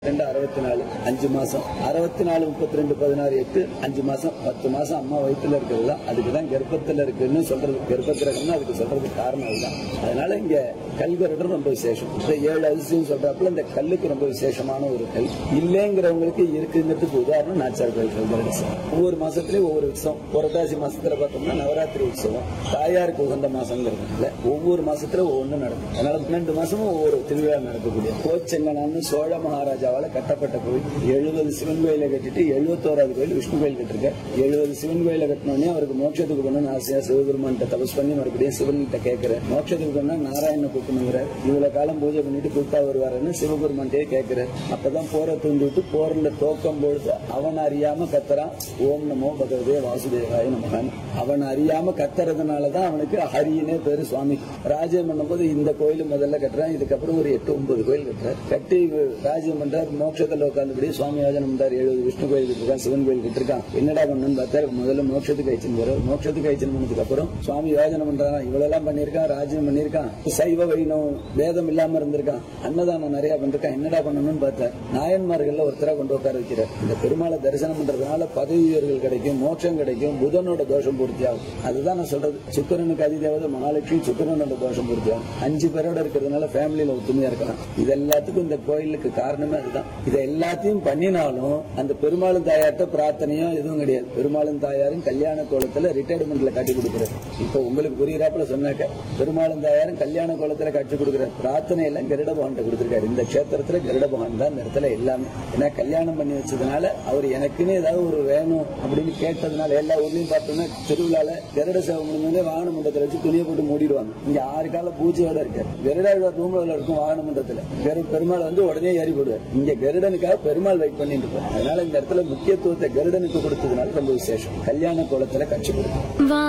ரெண்டு அறுபத்தி நாலு அஞ்சு மாசம் அறுபத்தி நாலு முப்பத்தி ரெண்டு பதினாறு எட்டு அஞ்சு மாசம் பத்து மாசம் அம்மா வயிற்றுல இருக்கிறது தான் அதுக்கு தான் கர்ப்பத்துல இருக்குன்னு சொல்றது கர்ப்பகிரகம்னு அதுக்கு சொல்றதுக்கு காரணம் அதுதான் அதனால இங்க கல்கருடம் ரொம்ப விசேஷம் இந்த ஏழு அதிசயம் சொல்றப்பல இந்த கல்லுக்கு ரொம்ப விசேஷமான ஒரு கல் இல்லைங்கிறவங்களுக்கு இருக்குங்கிறதுக்கு உதாரணம் நாச்சார் கோயில் கல்கருட சாமி. ஒவ்வொரு மாசத்துலயும் ஒவ்வொரு உற்சவம் புரட்டாசி மாசத்துல பார்த்தோம்னா நவராத்திரி உற்சவம் தாயாருக்கு உகந்த மாசங்கிறதுனால ஒவ்வொரு மாசத்துல ஒவ்வொன்று நடக்கும் அதனால பன்னெண்டு மாசமும் ஒவ்வொரு திருவிழா நடக்கக்கூடிய கோச்செங்கனான்னு சோழ மகாராஜாவால கட்டப்பட்ட கோயில் எழுபது சிவன் கோயிலை கட்டிட்டு எழுபத்தோராவது கோயில் விஷ்ணு கோயில் கட்டிருக்க எழுபது சிவன் கோயிலை கட்டினோடனே அவருக்கு மோட்சத்துக்கு போகணும்னு ஆசையா சிவபெருமான் தபஸ் பண்ணி மறுபடியும் சிவன் கிட்ட கேட்கிறார் மோட்சத்துக்கு போனா நாராயண கூப்பிடுங்கிறார் இவ்வளவு காலம் பூஜை பண்ணிட்டு கூப்பிட்டா வருவாருன்னு சிவபெருமான்ட்டே கேட்கிறார் அப்பதான் போரை தூண்டி விட்டு போர்ல தோக்கம் பொழுது அவன் அறியாம கத்துறான் ஓம் நமோ பகவதே வாசுதேவாய நமகான் அவன் அறியாம கத்துறதுனாலதான் அவனுக்கு ஹரினே பேரு சுவாமி ராஜ்யம் பண்ணும்போது இந்த கோயில் முதல்ல கட்டுறான் இதுக்கப்புறம் ஒரு எட்டு ஒன்பது கோயில் கட்டுறார் கட்டி ராஜ்யம் பண்றார் மோட்சத்துல உட்காந்துபடி சுவாமி யோஜனை பண்றாரு எழுபது விஷ்ணு கோயில் கட்டிருக்கான் சிவன் கோயில் கட்டிருக்கான் என்னடா பண்ணணும்னு பார்த்தா முதல்ல மோட்சத்துக்கு அழிச்சுன்னு போறார் மோட்சத்துக்கு அழிச்சுன்னு போனதுக்கு அப்புறம் சுவாமி யோஜனை பண்றான் இவ்வளவு எல்லாம் பண்ணிருக்கான் ராஜ்யம் பண்ணிருக்கான் சைவ வைணவம் வேதம் இல்லாம இருந்திருக்கான் அன்னதானம் நிறைய பண்ணிருக்கான் என்னடா பண்ணணும்னு பார்த்தேன் நாயன்மார்கள்ல ஒருத்தரா கொண்டு உட்கார வைக்கிறார் இந்த பெருமாளை தரிசனம் பண்றதுனால பதவி உயர்கள் கிடைக்கும் மோட்சம் கிடைக்கும் புதனோட தோஷம் பூர்த்தி ஆகும் அதுதான் நான் சொல்றது சுக்கரனுக்கு அதிதேவதை மகாலட்சுமி சுக்கரனோட தோஷம் பூர்த்தி ஆகும் அஞ்சு பேரோட இருக்கிறதுனால ஃபேமிலியில ஒத்துமையா இருக்கலாம் இது எல்லாத்துக்கும் இந்த கோயிலுக்கு காரணமே அதுதான் இதை எல்லாத்தையும் பண்ணினாலும் அந்த பெருமாளும் தாயார்ட்ட பிரார்த்தனையோ எதுவும் கிடையாது பெருமாளும் தாயாரும் கல்யாண கோலத்துல ரிட்டையர்மெண்ட்ல கட்டி கொடுக்குறாரு இப்போ உங்களுக்கு புரியுறாப்புல சொன்னாக்க பெருமாளும் தாயாரும் கல்யாண கோலத்துல கட்டி கொடுக்குறாரு பிரார்த்தனை எல்லாம் கருட பகவான்கிட்ட கொடுத்திருக்காரு இந்த கஷேத்திரத்துல கருட பகவான் தான் இந்த இடத்துல எல்லாமே ஏன்னா கல்யாணம் பண்ணி வச்சதுனால அவர் எனக்குன்னு ஏதாவது ஒரு வேணும் அப்படின்னு கேட்டதுனால எல்லா ஊர்லயும் பார்த்தோம்னா திருவிழால கருட சேவை முடிஞ்சோடனே வாகன மண்டலத்துல வச்சு துணியை போட்டு மூடிடுவாங்க இங்க ஆறு கால பூஜையோட இருக்கு கருடாழ்வார் ரூம்ல இருக்கும் வாகன மண்டலத்துல கரு பெருமாள் வந்து உடனே ஏறி போடுவார் இங்க கருடனுக்காக பெருமாள் வெயிட் பண்ணிட்டு இருப்பார் அதனால இந்த இடத்துல முக்கியத்துவத்தை கருடனுக்கு கொடுத்ததுனால ரொம்ப விசேஷம் கல்யாண கோலத்துல கட்சி கொடுக்கும் வா